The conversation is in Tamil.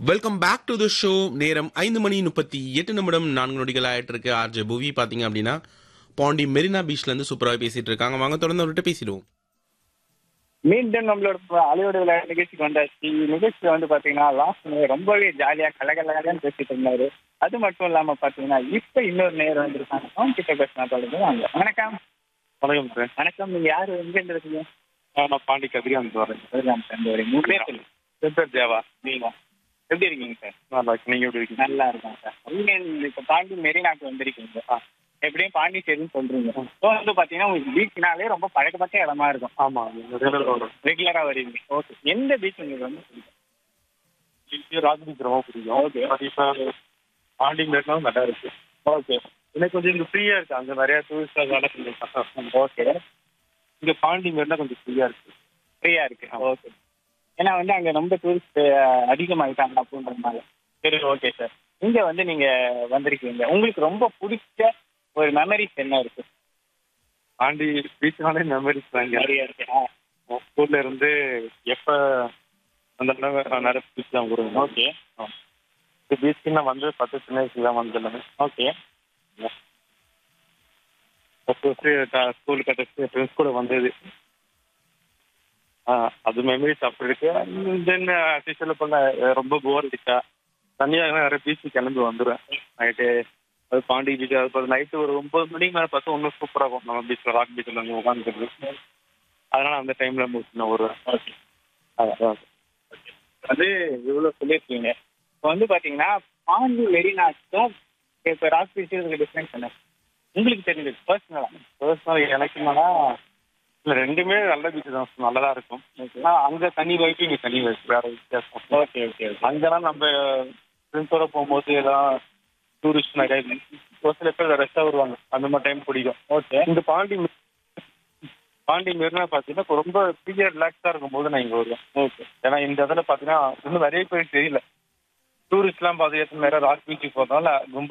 Welcome back to the show நேரம் ஐந்து மணி முப்பத்தி எட்டு நிமிடம் நான்கு நொடிகள் ஆயிட்டு இருக்கு ஆர்ஜே புவி பாத்தீங்க அப்படின்னா பாண்டி மெரினா பீச்ல இருந்து சூப்பராக பேசிட்டு இருக்காங்க வாங்க தொடர்ந்து அவர்கிட்ட பேசிடுவோம் மீண்டும் நம்மளோட அலையோட விளையாட்டு நிகழ்ச்சிக்கு வந்தாச்சு நிகழ்ச்சியில வந்து பாத்தீங்கன்னா லாஸ்ட் ரொம்பவே ஜாலியா கலகலகலன்னு பேசிட்டு இருந்தாரு அது மட்டும் இல்லாம பாத்தீங்கன்னா இப்ப இன்னொரு நேரம் வந்திருக்காங்க அவங்க கிட்ட பேசினா தொடர்ந்து வாங்க வணக்கம் வணக்கம் சார் வணக்கம் நீங்க யாரு எங்க இருந்து இருக்கீங்க நான் பாண்டி கதிரிகாந்த் வரேன் அதுதான் சார் இந்த ஒரு மூணு பேர் சொல்லுங்க. என் பேர் தேவா நீங்க எப்படி இருக்கீங்க சார் நல்லா இருக்கு நீங்க எப்படி இருக்கீங்க நல்லா இருக்கேன் சார் நீங்க இந்த இப்ப பாண்டி மெரினாக்கு வந்திருக்கீங்க எப்படியும் பாண்டிச்சேரின்னு சொல்றீங்க இப்போ வந்து பாத்தீங்கன்னா உங்களுக்கு பீச்னாலே ரொம்ப பழக்கப்பட்ட இடமா இருக்கும் ஆமா ரெகுலர் வரும் ரெகுலரா வருவீங்க ஓகே எந்த பீச் உங்களுக்கு வந்து பிடிக்கும் ராஜ் பீச் ரொம்ப பிடிக்கும் Okay. பட் இப்போ பாண்டி மேட்லாம் நல்லா இருக்கு ஓகே எனக்கு கொஞ்சம் இங்க ஃப்ரீயா இருக்கு அங்க நிறைய டூரிஸ்ட் அதனால கொஞ்சம் கஷ்டம் ஓகே இங்க பாண்டி மேட்லாம் கொஞ்சம் ஃப்ரீயா இருக்கு ஃப்ரீயா இருக்கு ஓகே ஏன்னா வந்து அங்க ரொம்ப டூரிஸ்ட் அதிகமாயிட்டாங்க அப்படின்றதுனால சரி ஓகே சார் இங்க வந்து நீங்க வந்திருக்கீங்க உங்களுக்கு ரொம்ப பிடிச்ச ஒரு மெமரிஸ் என்ன இருக்கு பாண்டி பீச்னாலே மெமரிஸ் தான் இங்க நிறைய இருக்கு ஸ்கூல்ல இருந்து எப்ப அந்த இடம் நிறைய பீச் தான் வருவேன் ஓகே பீச்சுக்கு நான் வந்து பத்து சின்ன வயசுல தான் வந்து எல்லாமே ஓகே ஃபர்ஸ்ட் ஃபர்ஸ்ட் ஸ்கூல் கட்ட ஃப்ரெண்ட்ஸ் கூட வந்தது ஆ, அது மெமரிஸ் அப்படி இருக்கு தென் சொல்ல பண்ண ரொம்ப போர் அடிச்சா தனியாக நிறைய பீச்சு கிளம்பி வந்துடுவேன் நைட்டு அது பாண்டி பீச் அது நைட்டு ஒரு ஒன்பது மணிக்கு மேலே பார்த்தா இன்னும் சூப்பராக இருக்கும் நம்ம பீச்சில் ராக் பீச்சில் அங்கே உட்காந்துருக்கு அதனால அந்த டைம்ல முடிச்சு நான் வருவேன் ஓகே அதான் வந்து இவ்வளவு சொல்லியிருக்கீங்க இப்போ வந்து பாத்தீங்கன்னா பாண்டி மெரினாக்கும் இப்போ ராக் பீச் இதுக்கு டிஃப்ரென்ஸ் என்ன உங்களுக்கு தெரிஞ்சது பர்சனலா பர்சனல் எனக்கு என்னன்னா இல்லை ரெண்டுமே நல்ல பீச் தான் நல்லதா இருக்கும் ஆனால் அங்கே தனி வைப்பு இங்கே தனி வைப்பு வேற வித்தியாசம் ஓகே ஓகே ஓகே அங்கெல்லாம் நம்ம ஃப்ரெண்ட்ஸோட போகும்போது எல்லாம் டூரிஸ்ட் நிறைய ஒரு சில பேர் ரெஸ்டாக வருவாங்க அந்த மாதிரி டைம் பிடிக்கும் ஓகே இந்த பாண்டி மெ- பாண்டி மெரினா பார்த்தீங்கன்னா இப்ப ரொம்ப ஃப்ரீயாக ரிலாக்ஸாக இருக்கும்போது நான் இங்கே வருவேன் ஓகே ஏன்னா இந்த இடத்துல பார்த்தீங்கன்னா இன்னும் நிறைய பேர் தெரியல டூரிஸ்ட்லாம் பார்த்து நிறைய ராக் பீச்சுக்கு போகிறதுனால ரொம்ப